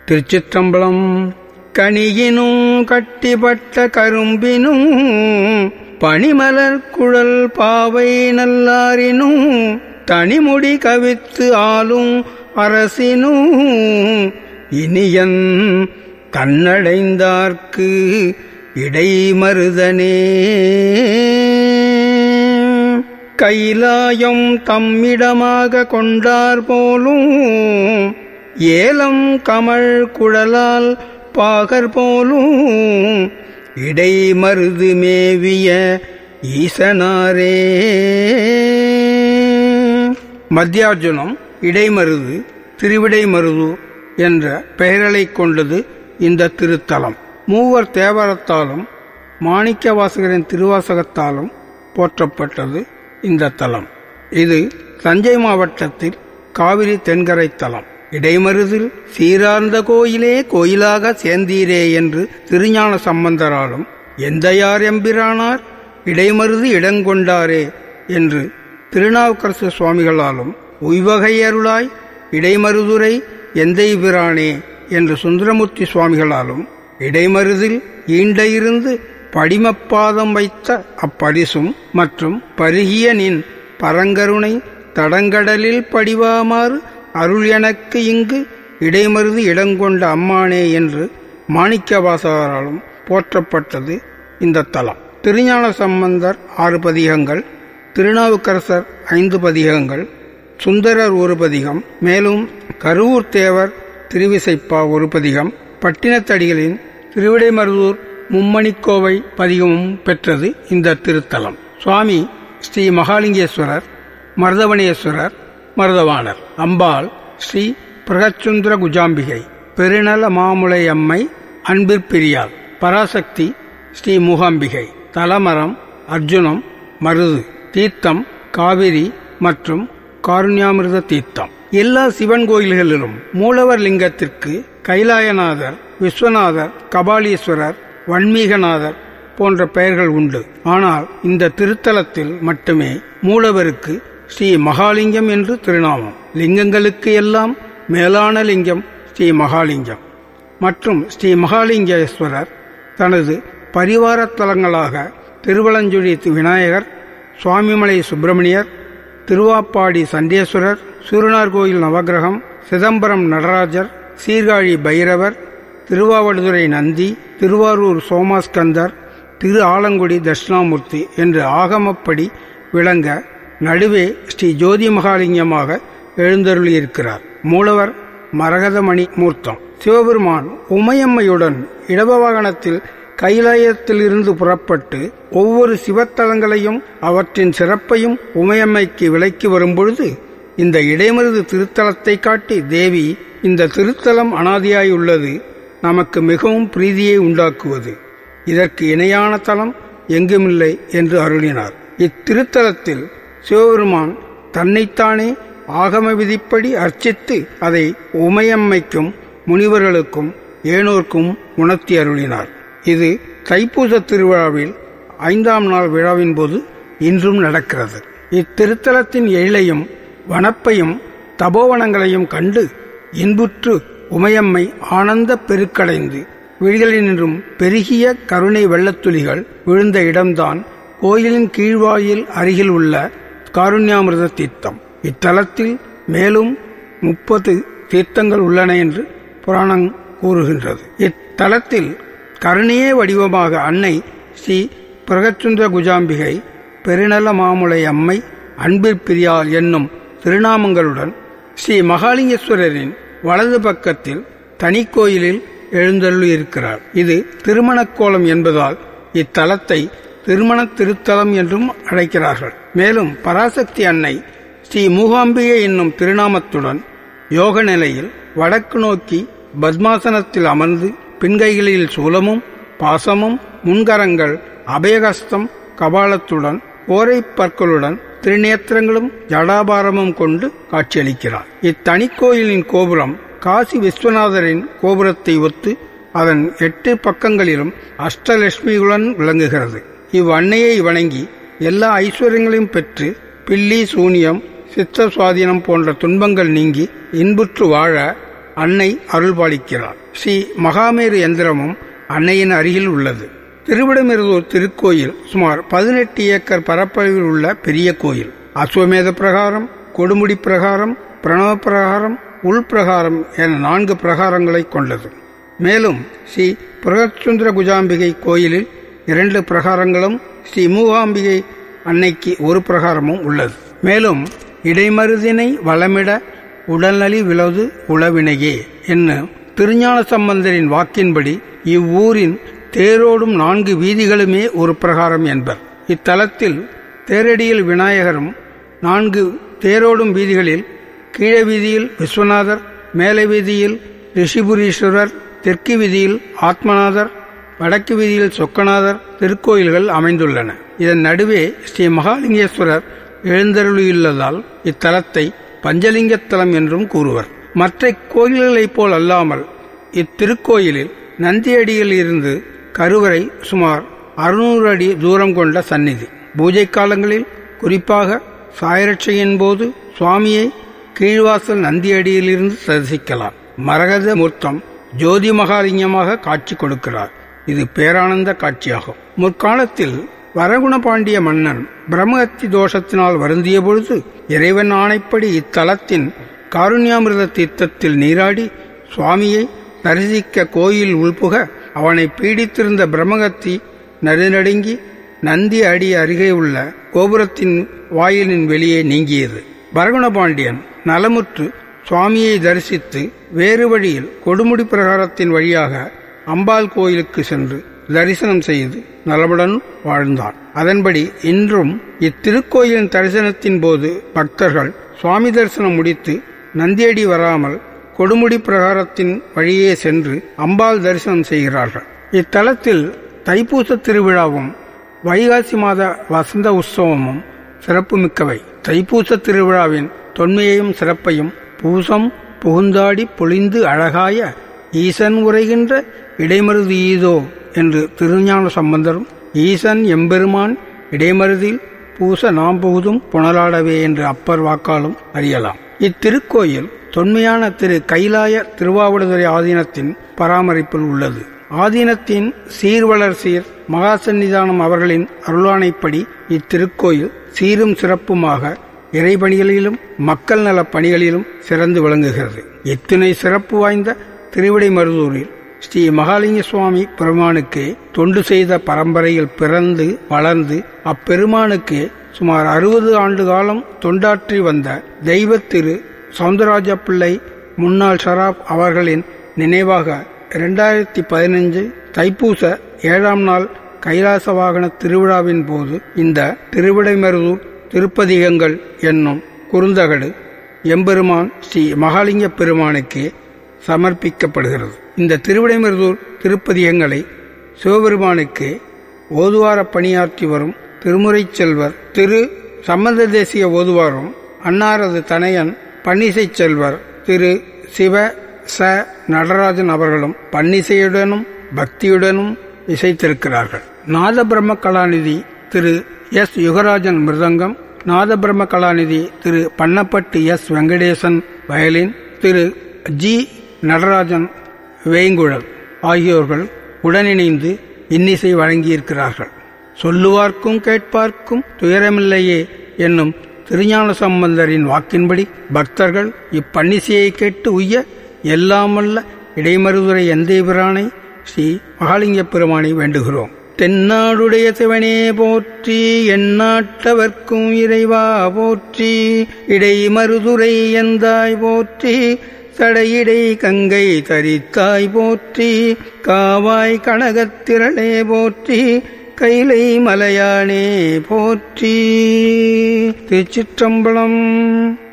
திருச்சிற்றம்பலம் கனியினும் கட்டிப்பட்ட கரும்பினும் பனிமலர் குழல் பாவை நல்லாரினும் தனிமுடி கவித்து ஆளும் அரசினும் இனியன் கண்ணடைந்தார்க்கு இடைமருதனே கைலாயம் தம்மிடமாக கொண்டார் போலும் ஏலம் கமழ் குழலால் பாகர் போலும் இடைமருது மேவிய ஈசனாரே மத்தியார்ஜுனம் இடைமருது திருவிடைமருது என்ற பெயர்களைக் கொண்டது இந்த திருத்தலம் மூவர் தேவரத்தாலும் மாணிக்கவாசகரின் திருவாசகத்தாலும் போற்றப்பட்டது இந்த தலம் இது தஞ்சை மாவட்டத்தில் காவிரி தென்கரை தலம் இடைமருதில் சீரார்ந்த கோயிலே கோயிலாக சேர்ந்தீரே என்று திருஞான சம்பந்தராலும் எந்தையார் எம்பிரானார் இடைமருது இடங்கொண்டாரே என்று திருநாவுக்கரசு சுவாமிகளாலும் உய்வகை அருளாய் இடைமருதுரை எந்தை பிரானே என்று சுந்தரமூர்த்தி சுவாமிகளாலும் இடைமருதில் ஈண்ட இருந்து படிமப்பாதம் வைத்த அப்பரிசும் மற்றும் பருகிய நின் பரங்கருணை தடங்கடலில் படிவாமாறு அருள் எனக்கு இங்கு இடைமருது இடங்கொண்ட அம்மானே என்று மாணிக்கவாசகராலும் போற்றப்பட்டது இந்த தலம் திருஞான சம்பந்தர் ஆறு பதிகங்கள் திருநாவுக்கரசர் ஐந்து பதிகங்கள் சுந்தரர் ஒரு பதிகம் மேலும் கருவூர் தேவர் திருவிசைப்பா ஒரு பதிகம் பட்டினத்தடிகளின் திருவிடைமருதூர் மும்மணிக்கோவை பதிகமும் பெற்றது இந்த திருத்தலம் சுவாமி ஸ்ரீ மகாலிங்கேஸ்வரர் மருதவனேஸ்வரர் மருதவாணர் அம்பாள் ஸ்ரீ பிரகச்சுந்திர குஜாம்பிகை பெருநல மாமுலை அம்மை அன்பிற்பிரியாள் பராசக்தி ஸ்ரீ மூகாம்பிகை தலமரம் அர்ஜுனம் மருது தீர்த்தம் காவிரி மற்றும் காருண்யாமிர்த தீர்த்தம் எல்லா சிவன் கோயில்களிலும் மூலவர் லிங்கத்திற்கு கைலாயநாதர் விஸ்வநாதர் கபாலீஸ்வரர் வன்மீகநாதர் போன்ற பெயர்கள் உண்டு ஆனால் இந்த திருத்தலத்தில் மட்டுமே மூலவருக்கு ஸ்ரீ மகாலிங்கம் என்று திருநாமம் லிங்கங்களுக்கு எல்லாம் மேலான லிங்கம் ஸ்ரீ மகாலிங்கம் மற்றும் ஸ்ரீ மகாலிங்கேஸ்வரர் தனது பரிவார தலங்களாக திருவலஞ்சுழி விநாயகர் சுவாமிமலை சுப்பிரமணியர் திருவாப்பாடி சண்டேஸ்வரர் சூரனார் கோயில் நவகிரகம் சிதம்பரம் நடராஜர் சீர்காழி பைரவர் திருவாவடுதுறை நந்தி திருவாரூர் சோமாஸ்கந்தர் திரு ஆலங்குடி தட்சிணாமூர்த்தி என்று ஆகமப்படி விளங்க நடுவே ஸ்ரீ ஜோதி மகாலிங்கமாக எழுந்தருளியிருக்கிறார் மூலவர் மரகதமணி மூர்த்தம் சிவபெருமான் உமையம்மையுடன் இடப வாகனத்தில் கைலாயத்திலிருந்து புறப்பட்டு ஒவ்வொரு சிவத்தலங்களையும் அவற்றின் சிறப்பையும் உமையம்மைக்கு விளக்கி வரும்பொழுது இந்த இடைமருது திருத்தலத்தை காட்டி தேவி இந்த திருத்தலம் அனாதியாயுள்ளது நமக்கு மிகவும் பிரீதியை உண்டாக்குவது இதற்கு இணையான தலம் எங்குமில்லை என்று அருளினார் இத்திருத்தலத்தில் சிவபெருமான் தன்னைத்தானே ஆகம விதிப்படி அர்ச்சித்து அதை உமையம்மைக்கும் முனிவர்களுக்கும் ஏனோர்க்கும் உணர்த்தி அருளினார் இது தைப்பூச திருவிழாவில் ஐந்தாம் நாள் விழாவின் போது இன்றும் நடக்கிறது இத்திருத்தலத்தின் எழிலையும் வனப்பையும் தபோவனங்களையும் கண்டு இன்புற்று உமையம்மை ஆனந்த பெருக்கடைந்து விழிகளினின்றும் பெருகிய கருணை வெள்ளத்துளிகள் விழுந்த இடம்தான் கோயிலின் கீழ்வாயில் அருகில் உள்ள காருண்யாமிர்த தீர்த்தம் இத்தலத்தில் மேலும் முப்பது தீர்த்தங்கள் உள்ளன என்று புராணம் கூறுகின்றது இத்தலத்தில் கருணையே வடிவமாக அன்னை ஸ்ரீ பிரகச்சுந்திர குஜாம்பிகை பெருநல மாமுலை அம்மை அன்பிற்பிரியால் என்னும் திருநாமங்களுடன் ஸ்ரீ மகாலிங்கேஸ்வரரின் வலது பக்கத்தில் தனி கோயிலில் எழுந்தருளி இருக்கிறார் இது திருமணக்கோலம் என்பதால் இத்தலத்தை திருமண திருத்தலம் என்றும் அழைக்கிறார்கள் மேலும் பராசக்தி அன்னை ஸ்ரீ மூகாம்பிகை என்னும் திருநாமத்துடன் யோக நிலையில் வடக்கு நோக்கி பத்மாசனத்தில் அமர்ந்து பின்கைகளில் சூலமும் பாசமும் முன்கரங்கள் அபயகஸ்தம் கபாலத்துடன் ஓரை பற்களுடன் திருநேத்திரங்களும் ஜடாபாரமும் கொண்டு காட்சியளிக்கிறார் இத்தனி கோயிலின் கோபுரம் காசி விஸ்வநாதரின் கோபுரத்தை ஒத்து அதன் எட்டு பக்கங்களிலும் அஷ்டலட்சுமிகளுடன் விளங்குகிறது இவ்வன்னையை வணங்கி எல்லா ஐஸ்வர்யங்களையும் பெற்று பில்லி சூனியம் சித்த சுவாதீனம் போன்ற துன்பங்கள் நீங்கி இன்புற்று வாழ அன்னை அருள்பாலிக்கிறார் ஸ்ரீ மகாமேரு எந்திரமும் அன்னையின் அருகில் உள்ளது திருவிடமிருதூர் திருக்கோயில் சுமார் பதினெட்டு ஏக்கர் பரப்பளவில் உள்ள பெரிய கோயில் அஸ்வமேத பிரகாரம் கொடுமுடி பிரகாரம் பிரணவ பிரகாரம் உள்பிரகாரம் என நான்கு பிரகாரங்களை கொண்டது மேலும் ஸ்ரீ புரகச்சுந்திர குஜாம்பிகை கோயிலில் இரண்டு பிரகாரங்களும் ஸ்ரீ மூகாம்பிகை அன்னைக்கு ஒரு பிரகாரமும் உள்ளது மேலும் இடைமருதினை வளமிட உடல்நலி விலது உளவினையே என்ன திருஞான சம்பந்தரின் வாக்கின்படி இவ்வூரின் தேரோடும் நான்கு வீதிகளுமே ஒரு பிரகாரம் என்பர் இத்தலத்தில் தேரடியில் விநாயகரும் நான்கு தேரோடும் வீதிகளில் கீழ வீதியில் விஸ்வநாதர் மேல வீதியில் ரிஷிபுரீஸ்வரர் தெற்கு வீதியில் ஆத்மநாதர் வடக்கு வீதியில் சொக்கநாதர் திருக்கோயில்கள் அமைந்துள்ளன இதன் நடுவே ஸ்ரீ மகாலிங்கேஸ்வரர் எழுந்தருளியுள்ளதால் இத்தலத்தை பஞ்சலிங்கத்தலம் என்றும் கூறுவர் மற்ற கோயில்களைப் போல் அல்லாமல் இத்திருக்கோயிலில் நந்தியடியில் இருந்து கருவறை சுமார் அறுநூறு அடி தூரம் கொண்ட சந்நிதி பூஜை காலங்களில் குறிப்பாக சாயரட்சையின் போது சுவாமியை கீழ்வாசல் நந்தியடியிலிருந்து தரிசிக்கலாம் மரகத மூர்த்தம் ஜோதி மகாலிங்கமாக காட்சி கொடுக்கிறார் இது பேரானந்த காட்சியாகும் முற்காலத்தில் வரகுணபாண்டிய மன்னன் பிரம்மஹத்தி தோஷத்தினால் வருந்திய பொழுது இறைவன் ஆணைப்படி இத்தலத்தின் காருண்யாமிர்த தீர்த்தத்தில் நீராடி சுவாமியை தரிசிக்க கோயில் உள்புக அவனை பீடித்திருந்த பிரம்மகத்தி நடுநடுங்கி நந்தி அடி அருகே உள்ள கோபுரத்தின் வாயிலின் வெளியே நீங்கியது வரகுணபாண்டியன் நலமுற்று சுவாமியை தரிசித்து வேறு வழியில் கொடுமுடி பிரகாரத்தின் வழியாக அம்பாள் கோயிலுக்கு சென்று தரிசனம் செய்து நலமுடன் வாழ்ந்தான் அதன்படி இன்றும் இத்திருக்கோயிலின் தரிசனத்தின் போது பக்தர்கள் சுவாமி தரிசனம் முடித்து நந்தியடி வராமல் கொடுமுடி பிரகாரத்தின் வழியே சென்று அம்பாள் தரிசனம் செய்கிறார்கள் இத்தலத்தில் தைப்பூச திருவிழாவும் வைகாசி மாத வசந்த உற்சவமும் சிறப்புமிக்கவை தைப்பூச திருவிழாவின் தொன்மையையும் சிறப்பையும் பூசம் புகுந்தாடி பொழிந்து அழகாய ஈசன் உரைகின்ற இடைமருது ஈதோ என்று திருஞான சம்பந்தரும் ஈசன் எம்பெருமான் இடைமருதில் பூச நாம் புகுதும் புனலாடவே என்று அப்பர் வாக்காலும் அறியலாம் இத்திருக்கோயில் தொன்மையான திரு கைலாய திருவாவடுதுறை ஆதீனத்தின் பராமரிப்பில் உள்ளது ஆதீனத்தின் சீர்வளர் சீர் மகாசன்னிதானம் அவர்களின் அருளானைப்படி இத்திருக்கோயில் சீரும் சிறப்புமாக இறைபணிகளிலும் மக்கள் நலப் பணிகளிலும் சிறந்து விளங்குகிறது இத்துணை சிறப்பு வாய்ந்த திருவிடைமருதூரில் ஸ்ரீ மகாலிங்க சுவாமி பெருமானுக்கு தொண்டு செய்த பரம்பரையில் பிறந்து வளர்ந்து அப்பெருமானுக்கு சுமார் அறுபது ஆண்டு காலம் தொண்டாற்றி வந்த தெய்வ திரு சவுந்தரராஜ பிள்ளை முன்னாள் ஷராப் அவர்களின் நினைவாக இரண்டாயிரத்தி பதினஞ்சு தைப்பூச ஏழாம் நாள் கைலாச வாகன திருவிழாவின் போது இந்த திருவிடைமருதூர் திருப்பதிகங்கள் என்னும் குறுந்தகடு எம்பெருமான் ஸ்ரீ மகாலிங்க பெருமானுக்கு சமர்ப்பிக்கப்படுகிறது இந்த திருவிடைமருதூர் திருப்பதிகங்களை சிவபெருமானுக்கு ஓதுவார பணியாற்றி வரும் திருமுறைச் செல்வர் திரு சம்பந்த தேசிய ஓதுவாரும் அன்னாரது தனையன் பன்னிசைச் செல்வர் திரு சிவ ச நடராஜன் அவர்களும் பன்னிசையுடனும் பக்தியுடனும் இசைத்திருக்கிறார்கள் நாத பிரம்ம கலாநிதி திரு எஸ் யுகராஜன் மிருதங்கம் நாத பிரம்ம கலாநிதி Thiru Pannappattu S Venkatesan violin Thiru G Natarajan வேங்குழல் ஆகியோர்கள் உடனிணைந்து இன்னிசை வழங்கியிருக்கிறார்கள் சொல்லுவார்க்கும் கேட்பார்க்கும் துயரமில்லையே என்னும் திருஞான சம்பந்தரின் வாக்கின்படி பக்தர்கள் இப்பன்னிசையை கேட்டு உய்ய எல்லாமல்ல இடைமருதுரை எந்தேபிரானை ஸ்ரீ மகாலிங்க பெருமானை வேண்டுகிறோம் தென்னாடுடைய சிவனே போற்றி எந்நாட்டவர்க்கும் இறைவா போற்றி இடைமருதுரை எந்தாய் போற்றி தடையிடை கங்கை தரித்தாய் போற்றி காவாய் கனகத்திரளே போற்றி கைலை மலையானே போற்றி திருச்சிற்றம்பலம்